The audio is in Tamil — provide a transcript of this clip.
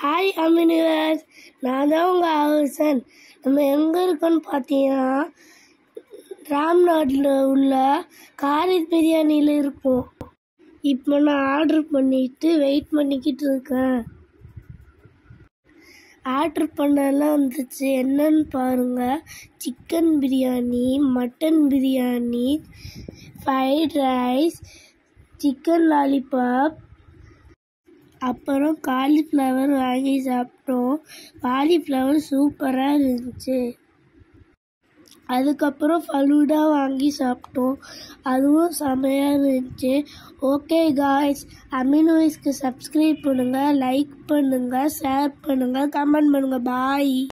ஹாய் அமினிவர்ஸ் நான் தான் உங்கள் ஹவுசன் நம்ம எங்கே இருக்கோன்னு பார்த்தீங்கன்னா ராம்நாட்டில் உள்ள காரி பிரியாணியில் இருக்கோம் இப்போ நான் ஆர்டர் பண்ணிட்டு வெயிட் பண்ணிக்கிட்டு இருக்கேன் ஆர்டர் பண்ணலாம் வந்துச்சு என்னன்னு பாருங்கள் chicken biryani mutton biryani fried rice chicken lollipop அப்புறம் காலிஃப்ளவர் வாங்கி சாப்பிட்டோம் காலிஃப்ளவர் சூப்பராக இருந்துச்சு அதுக்கப்புறம் ஃபலூடா வாங்கி சாப்பிட்டோம் அதுவும் செமையாக இருந்துச்சு ஓகே காய்ஸ் அமினோய்ஸ்க்கு சப்ஸ்கிரைப் பண்ணுங்கள் லைக் பண்ணுங்கள் ஷேர் பண்ணுங்கள் கமெண்ட் பண்ணுங்கள் பாய்